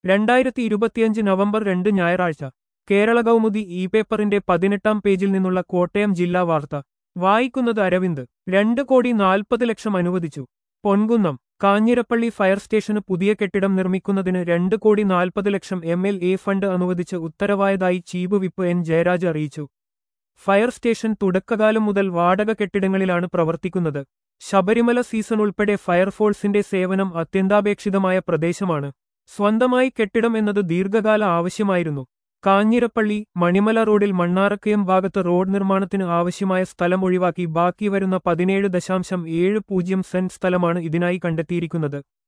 രണ്ടായിരത്തി ഇരുപത്തിയഞ്ച് നവംബർ രണ്ട് ഞായറാഴ്ച കേരള കൗമുദി ഇ പേപ്പറിന്റെ പതിനെട്ടാം പേജിൽ നിന്നുള്ള കോട്ടയം ജില്ലാ വാർത്ത വായിക്കുന്നത് അരവിന്ദ് രണ്ട് കോടി നാൽപ്പത് ലക്ഷം അനുവദിച്ചു പൊൻകുന്നം കാഞ്ഞിരപ്പള്ളി ഫയർ സ്റ്റേഷന് പുതിയ കെട്ടിടം നിർമ്മിക്കുന്നതിന് രണ്ട് കോടി നാൽപ്പത് ലക്ഷം എം എൽ എ ഫണ്ട് അനുവദിച്ച് ഉത്തരവായതായി ചീഫ് വിപ്പ് എൻ ജയരാജ് അറിയിച്ചു ഫയർ സ്റ്റേഷൻ തുടക്കകാലം മുതൽ വാടക കെട്ടിടങ്ങളിലാണ് പ്രവർത്തിക്കുന്നത് ശബരിമല സീസൺ ഉൾപ്പെടെ ഫയർഫോഴ്സിന്റെ സേവനം അത്യന്താപേക്ഷിതമായ പ്രദേശമാണ് സ്വന്തമായി കെട്ടിടം എന്നത് ദീർഘകാല ആവശ്യമായിരുന്നു കാഞ്ഞിരപ്പള്ളി മണിമല റോഡിൽ മണ്ണാറക്കയം ഭാഗത്ത് റോഡ് നിർമ്മാണത്തിന് ആവശ്യമായ സ്ഥലം ഒഴിവാക്കി ബാക്കി വരുന്ന പതിനേഴ് ദശാംശം ഏഴ് പൂജ്യം സെന്റ് സ്ഥലമാണ് ഇതിനായി കണ്ടെത്തിയിരിക്കുന്നത്